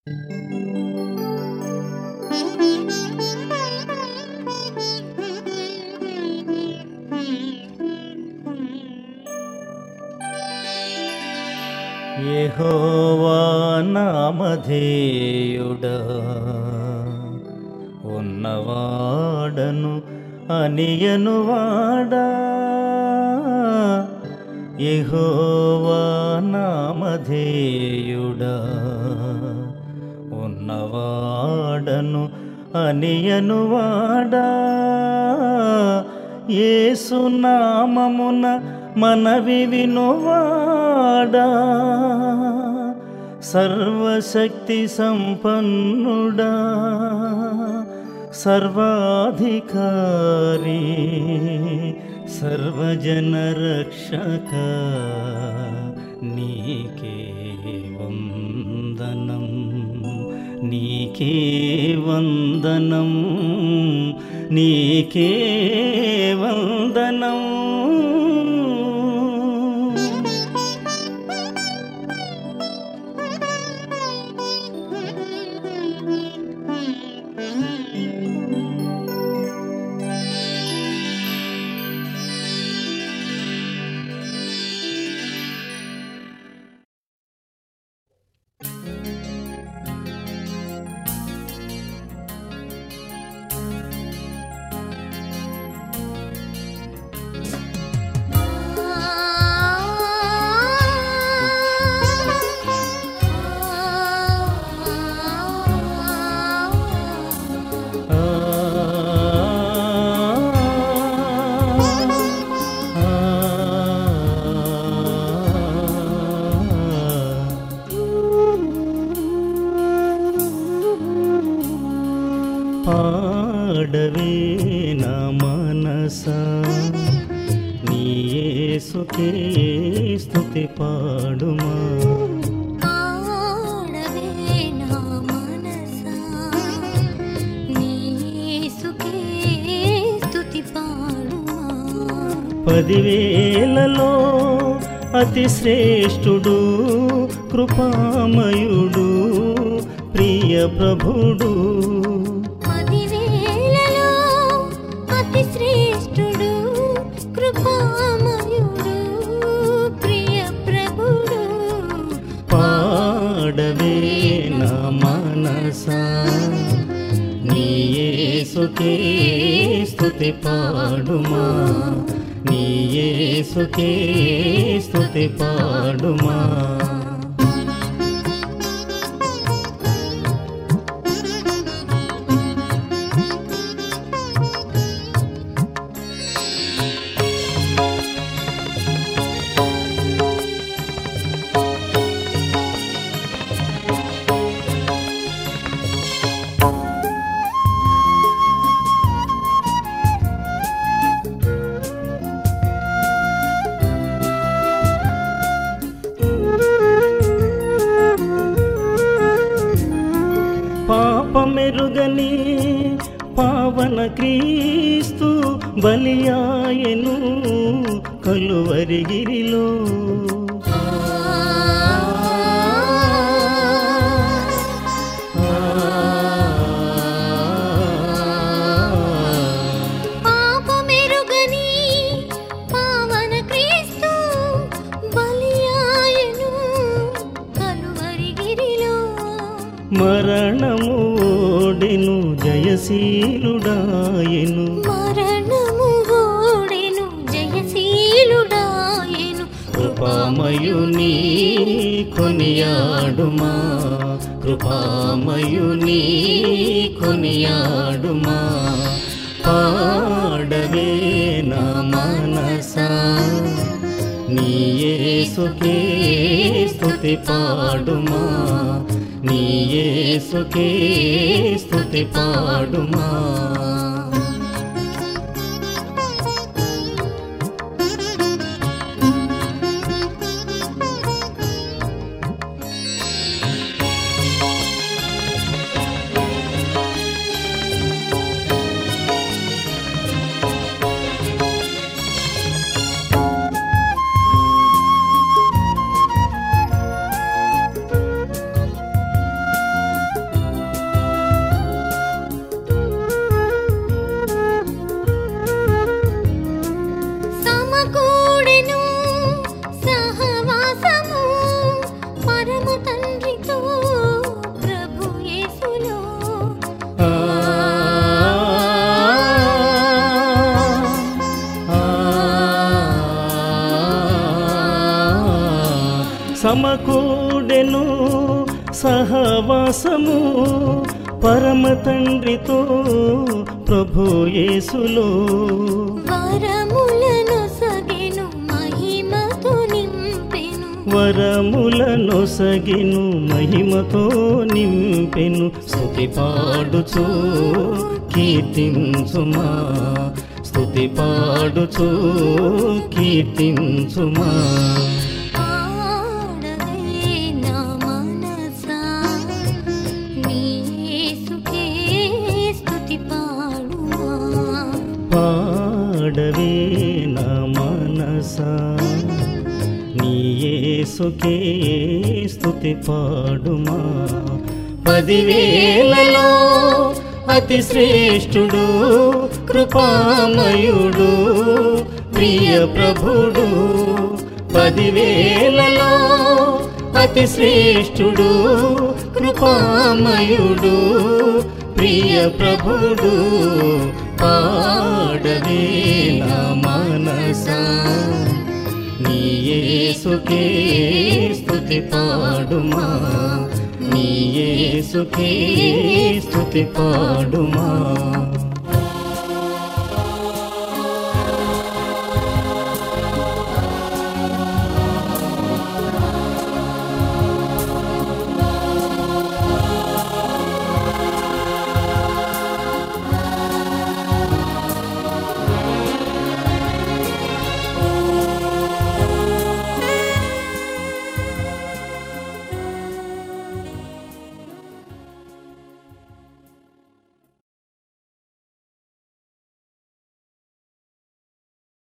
యెహోవా నామధేయుడా ఉన్నవాడను అనియనువాడా యెహోవా నామధేయుడా ఉన్నవాడను అనియనువాడా యేసు నామమున మనవి వినువాడా సర్వశక్తి సంపన్నుడా సర్వాధికారి సర్వజన రక్షక నీకే వందనం నీకే వందనం నీకే వందనం ఆ పాడవే నా మనస నీ యేసుకే స్తుతి పాడుమా పాడవే నా మనసా నీ యేసుకే స్తుతి పాడుమా పదివేలలో అతి శ్రేష్ఠుడు కృపామయుడు ప్రియ ప్రభుడు పదివేలలో అతి శ్రేష్ఠుడు కృపామయుడు ప్రియ ప్రభుడు పాడవే నా మనసా నీ యేసుకే స్తుతి పాడుమా నీ యేసుకే స్తుతి పాడుమా పాపమెరుగని పావన క్రీస్తు బలియాయను కలువరిగిరిలో పాపమెరుగని పావన క్రీస్తు బలియాయను కలువరిగిరిలో మరణము ఓడెను జయశీలుడాయను మరణము ఓడెను జయశీలుడాయెను కృపామయుని కొనియాడుమా కృపామయుని కొనియాడుమా పాడవే నా మనసా నీ యేసుకే స్తుతి పాడుమా నీ యేసుకే స్తుతి పాడుమా సమకూడెను సహవాసము పరమ తండ్రితో ప్రభు యేసులో వరములను సగెను మహిమతో నింపెను వరములను సగిను మహిమతో నింపెను స్తుతి పాడుచు కీర్తించుమా స్తుతి పాడుచు కీర్తించుమా పాడవే నా మనసా నీ యేసుకే స్తుతి పాడుమా పాడవే నా మనసా నీ యేసుకే స్తుతి పాడుమా పదివేలలో అతి శ్రేష్ఠుడు కృపామయుడు ప్రియ ప్రభుడు పదివేలలో అతి శ్రేష్ఠుడు కృపామయుడు ప్రియ ప్రభుడు పాడవే నా మనసా నీ యేసుకే స్తుతి పాడుమా నీ యేసుకే స్తుతి పాడుమా